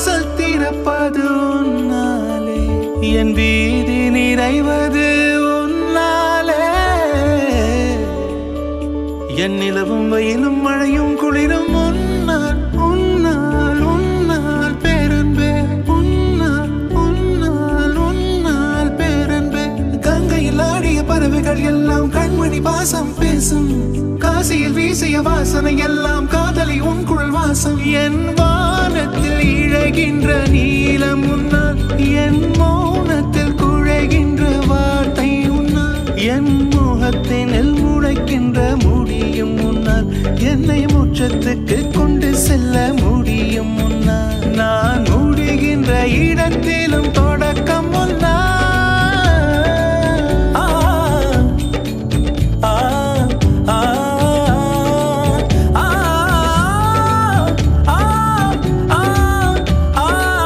வாசல் திறப்பது உன்னாலே என் வீதி நிறைவது உன்னாலே என் நிலவும் வெயிலும் மழையும் குளிரும் உன்னால் உன்னால் உன்னால் பேரன்பே உன்னால் உன்னால் உன்னால் பேரன்பே கங்கையில் ஆடிய பறவைகள் எல்லாம் கண்மணி பாசம் பேசும் காசியில் வீசிய வாசனை எல்லாம் காதலி உன் குழல் வாசம் என் வானத்தில் இழகின்ற நீலம் உன்னால் என் மௌனத்தில் குழைகின்ற வார்த்தை உன்னால் என் முகத்தினில் முளைக்கின்ற முடியும் முன்னால் என்னை முற்றத்துக்கு கொண்டு செல்ல முடியும் முன்னால் நான் முடிகின்ற இடத்திலும் தொடக்கம் முன்னால் ஆ, ஆ, ஆ, ஆ, ஆ, ஆ, ஆ.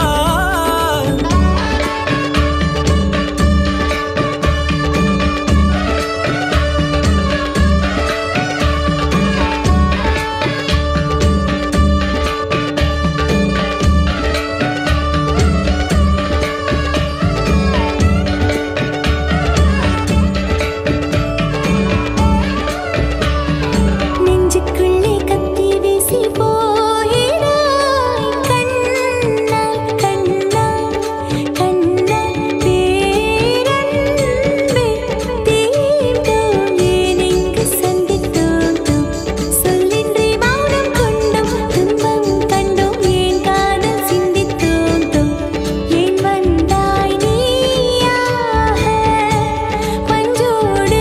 நெஞ்சுக்குள்ளே கத்தி வீசி போகிறாய் கண்ணால் கண்ணால் கண்ணால் பேரன்பே தீண்டோம் ஏனெங்கு சந்தித்தோம் சொல்லின்றி மௌனம் கொண்டோம் துன்பம் கண்டோம் ஏன் காதல் சிந்தித்தோம் ஏன் வந்தாய் நீயாக பஞ்சோடு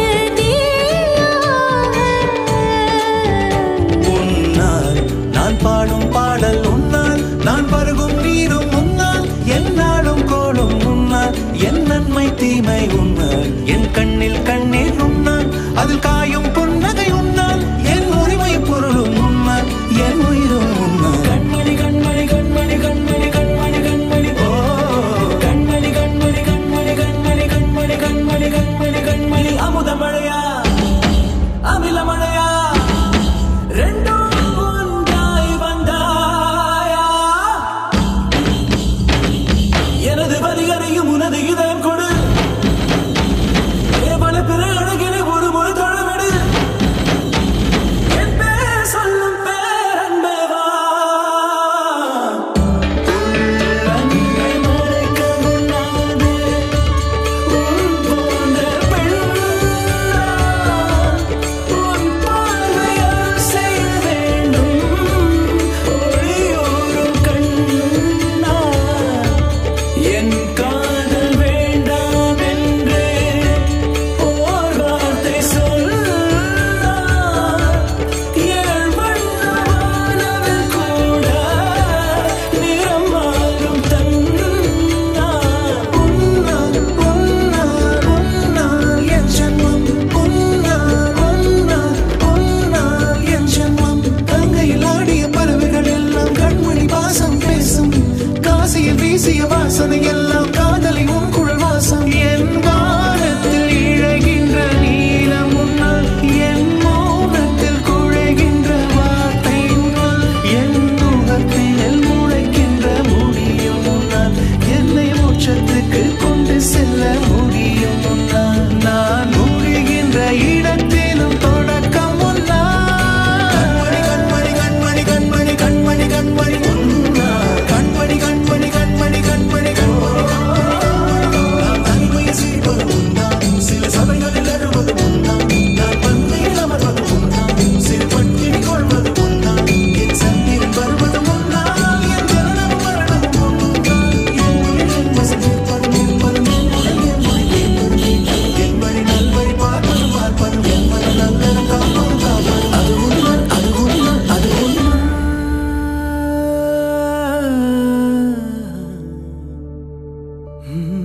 உன்னால் நான் பாடும் பாடல் உன்னால் நான் பருகும் நீரும் உன்னால் என்னாலும் கோலும் உன்னால் என் நன்மை தீமை உன்னால் என் கண்ணில் கண்ணீர் உன்னால் அதில் காயும் புன்னகை உன்னால் என் உரிமை பொருளும் உன்னால் என் உயிரும் உன்னால் கண்மணி கண்மணி கண்மணி கண்மணி கண்மணி கண்மணி ஓ கண்மணி கண்மணி கண்மணி கண்மணி கண்மணி கண்மணி கண்மணி கண்மணி அமுத மழையா அமில மழையா ரெண்டும் ஒன்றாய் வந்தாயா எனது வரிகளையும் உனது இதயம் கொடு ஏவல பிற அழகினை ஒரு முறை தொழவிடு என் பேர் சொல்லும் பேரன்பே வா உள்ளங்கை மறைக்க உண்ணாதே உன் போன்ற பெண்ணால் உன் பார்வையால் செய்ய வேண்டும் ஒளியோரும் கண்ணால் என் காதல் வேண்டாம் என்று ஓர் வார்த்தை சொன்னார் ஏழ் வண்ணமானவள் கூட நிறம் மாறும் தன்னார் உன்னால் உன்னால் உன்னால் என் ஜன்மம் உன்னால் உன்னால் உன்னால் என் ஜன்மம் கங்கையில் ஆடிய பறவைகள் எல்லாம் கண்மணி பாசம் பேசும் காசியில் வீசிய வாசனை எல்லாம் காதலி உன் குழல் வாசம் என் வானத்தில் இழகின்ற நீலம் உன்னால் என் மௌனத்தில் குழைகின்ற வார்த்தை உன்னால் என் முகத்தில் முளைக்கின்ற முடியும் உன்னால் என்னை மோட்சத்துக்கு கொண்டு செல்ல முடியும் உன்னால் நான் முடிகின்ற இடத்திலும் தொடக்கம் உன்னால் கண்மணி கண்மணி கண்மணி கண்மணி கண்மணி உன்னால் கண்மணி கண்மணி கண்மணி கண்மணி கண்மணி நான் தனிமையில் சிரிப்பது உன்னால் சில சபைகளில் அழுவது உன்னால் நான் பந்தையில் அமர்வது உன்னால் சிறு பட்டினி கொள்வது உன்னால் என் சந்திரன் வருவது உன்னால் என் ஜனனம் மரணம் உன்னால் என் உயிரின் வசதிப்பதும் இருப்பதும் என் மொழி கேட்பதும் என் வழி நல்வழி பார்ப்பது பார்ப்பது என் மன நல்லது காப்பது காப்பது அது உன்னால் அது உன்னால் அது உன்னால்